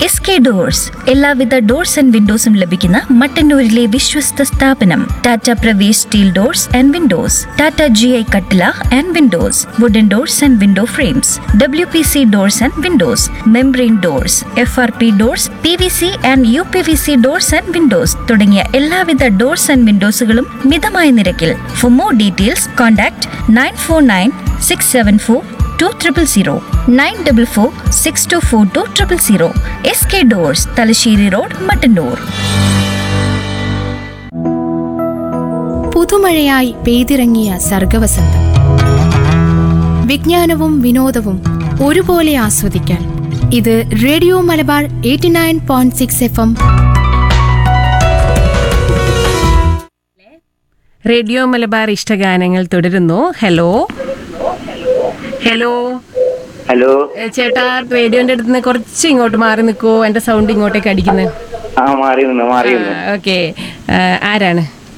S K doors എല്ലാവിധ doors and വിൻഡോസും ലഭിക്കുന്ന മട്ടന്നൂരിലെ വിശ്വസ്ത സ്ഥാപനം Tata Pravesh steel doors and windows Tata G I കട്ടില and windows wooden doors and window frames W P C doors and windows membrane doors F R P doors P V C and U P V C doors and windows തുടങ്ങിയ എല്ലാവിധ doors and വിൻഡോസുകളും മിതമായ നിരക്കിൽ for more details contact nine four nine six seven four two triple zero nine double four six two four two triple zero S K doors Thalassery road Mattannur പുതുമഴയായി പെയ്തിറങ്ങിയ സർഗവസന്തം വിജ്ഞാനവും വിനോദവും ഒരുപോലെ ആസ്വദിക്കാൻ ഇത് radio Malabar eighty nine point six F M radio Malabar ഇഷ്ടഗാനങ്ങൾ തുടരുന്നു ഹലോ ഹലോ ഹലോ ഏ, ചേട്ടാ റേഡിയോന്റെ അടുത്ത് നിന്ന് കുറച്ച് ഇങ്ങോട്ട് മാറി നിൽക്കുവോ എന്റെ സൗണ്ട് ഇങ്ങോട്ടേക്ക് അടിക്കുന്നത് ആ മാറി നിന്ന് മാറി നിന്ന് ഓക്കെ ആരാണ്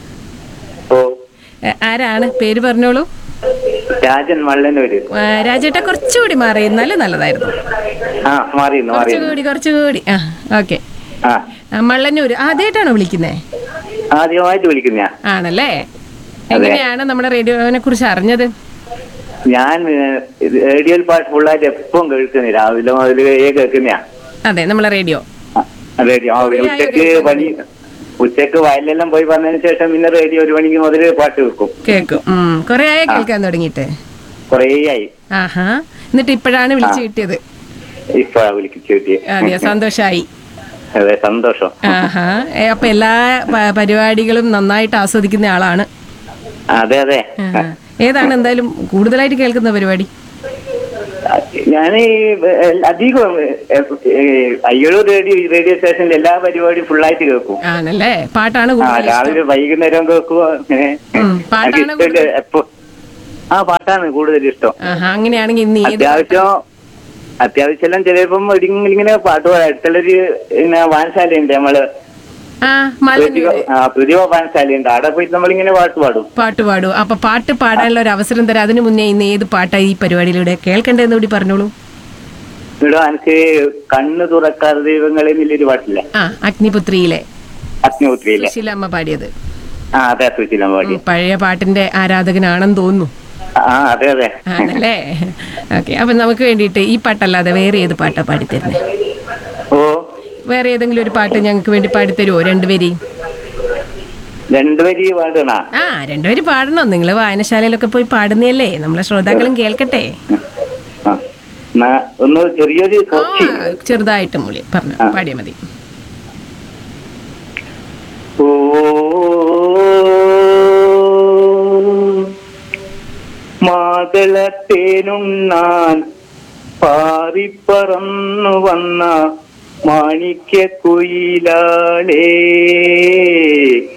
ഓ ഏ, ആരാണ് പേര് പറഞ്ഞോളൂ രാജൻ വള്ളനൂര് ആ, രാജേട്ടാ കുറച്ചുകൂടി മാറി എന്നാലും നല്ലതായിരുന്നു ആ മാറി നിന്ന് മാറി നിന്ന് കുറച്ചുകൂടി കുറച്ചുകൂടി ആ ഓക്കെ ആ മള്ളന്നൂര് ആദ്യമായിട്ടാണോ വിളിക്കുന്നേ ആദ്യമായിട്ട് വിളിക്കുന്ന ആണല്ലേ എങ്ങനെയാണ് നമ്മുടെ റേഡിയോനെ കുറിച്ച് അറിഞ്ഞത് ഞാൻ റേഡിയോയിൽ പാട്ട് ഫുള്ളായിട്ട് എപ്പം കേൾക്കുന്ന രാവിലെ മുതൽ കേൾക്കുന്നയാ അതെ നമ്മളെ റേഡിയോ റേഡിയോ ആ, ഉച്ചക്ക് പണി ഉച്ചക്ക് വയലെല്ലാം പോയി വന്നതിന് ശേഷം പിന്നെ റേഡിയോ ഒരു മണിക്ക് മുതൽ പാട്ട് വെക്കും കേൾക്കും ഉം. കൊറേ ആയ കേൾക്കാൻ തുടങ്ങിയിട്ട് കൊറേ ആയി ആഹാ എന്നിട്ട് ഇപ്പോഴാണ് വിളിച്ചു കിട്ടിയത് ഇപ്പൊ വിളിച്ചു കിട്ടിയ അതെയോ സന്തോഷായി അതെ സന്തോഷം ആഹാ ഏ, അപ്പൊ എല്ലാ പ- പരിപാടികളും നന്നായിട്ട് ആസ്വദിക്കുന്ന ആളാണ് അതെ അതെ ആഹാ. ഏതാണ് എന്തായാലും കൂടുതലായിട്ട് കേൾക്കുന്ന പരിപാടി ഞാൻ അധികം അയ്യളൂർ റേഡിയോ റേഡിയോ സ്റ്റേഷനിൽ എല്ലാ പരിപാടിയും ഫുള്ളായിട്ട് കേൾക്കും ആണല്ലേ പാട്ടാണ് ആ കൂടുതൽ രാവിലെ വൈകുന്നേരം കേൾക്കുക അങ്ങനെ ഉം, പാട്ടാണ് എനിക്ക് ഇഷ്ടമില്ല എപ്പോ ആ പാട്ടാണ് കൂടുതൽ ഇഷ്ടം ആഹാ അങ്ങനെയാണെങ്കിൽ ഇന്ന് ഏത് അത്യാവശ്യം അത്യാവശ്യം ചിലപ്പം ഒരിങ്ങനെ ഇങ്ങനെ പാട്ട് പാടാം അടുത്തുള്ളൊരു പിന്നെ വായനശാലയുണ്ട് നമ്മള് ആ പ്രതിഭ മലന്നൂര് ആ, പ്രതിഭ വായനശാലയുണ്ട് അവിടെ പോയിട്ട് നമ്മളിങ്ങനെ പാട്ട് പാടും പാട്ട് പാടൂ അപ്പൊ പാട്ട് പാടാനുള്ള ഒരു അവസരം തരാം അതിനു മുന്നേ ഇന്ന് ഏത് പാട്ടാ ഈ പരിപാടിയിലൂടെ കേൾക്കണ്ടെന്ന് കൂടി പറഞ്ഞോളൂ ഇവിടെ എനിക്ക് കണ്ണ് തുറക്കാതെ ദൈവങ്ങളെ എന്നുള്ളൊരു പാട്ടില്ലേ ആ അഗ്നിപുത്രിയിലെ അഗ്നിപുത്രിയിലെ സുശീല അമ്മ പാടിയത് ആ അതെ സുശീലം പാടി ഉം, പഴയ പാട്ടിന്റെ ആരാധകനാണെന്ന് തോന്നുന്നു ആ അതെ അതെ ആണല്ലേ ഓക്കെ അപ്പൊ നമുക്ക് വേണ്ടിയിട്ട് ഈ പാട്ടല്ലാതെ വേറെ ഏത് പാട്ടാ പാടിത്തരുന്നത് ഓ വേറെ ഏതെങ്കിലും ഒരു പാട്ട് ഞങ്ങൾക്ക് വേണ്ടി പാടിത്തരുമോ രണ്ടുപേരെയും രണ്ടുപേര് പാടണ ആ രണ്ടുപേരും പാടണം നിങ്ങൾ വായനശാലയിലൊക്കെ പോയി പാടുന്നതല്ലേ നമ്മളെ ശ്രോതാക്കളും കേൾക്കട്ടെ ആ എന്നാ ഒന്ന് ചെറിയൊരു ആ കൊച്ചി ചെറുതായിട്ട് മൂളി പറഞ്ഞു ആ. പാടിയാൽ മതി ഓ മാതളത്തേനുണ്ണാൻ പാറിപ്പറന്നു വന്ന മാണിക്യ കുയിലാളേ